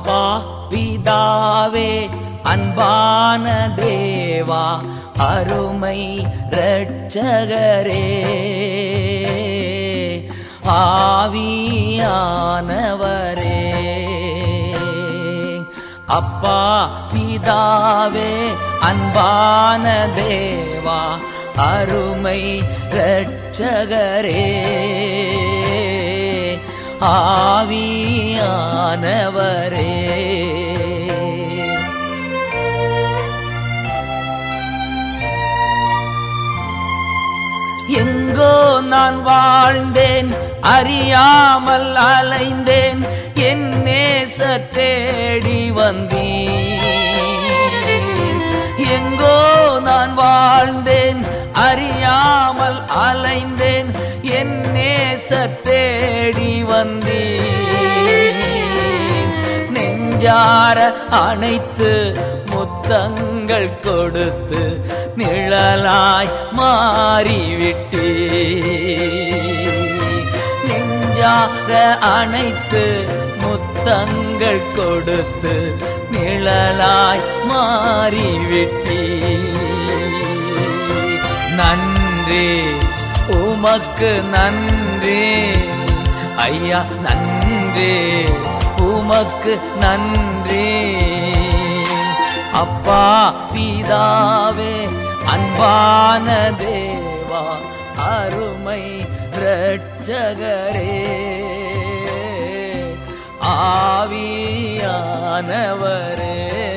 அப்பா பிதாவே அன்பான தேவா அருமை இரட்சகரே ஆவியானவரே அப்பா பிதாவே அன்பான தேவா அருமை இரட்சகரே ஆவியானவரே எங்கோ நான் வாழ்ந்தேன் அறியாமல் அலைந்தேன் என் நேசர் தேடி வந்தேன் எங்கோ நான் வாழ்ந்தேன் அறியாமல் அலைந்தேன் என் நேசர் தேடி வந்தேன் நெஞ்சார அணைத்து முத்தங்கள் கொடுத்து நிழலாய் மாறிவிட்டே நெஞ்சார அணைத்து முத்தங்கள் கொடுத்து நிழலாய் மாறிவிட்டே நன்றி உமக்கு நன்றி ஐயா நன்றி உமக்கு நன்றி அப்பா பிதாவே அன்பான தேவா அருமை இரட்சகரே ஆவியானவரே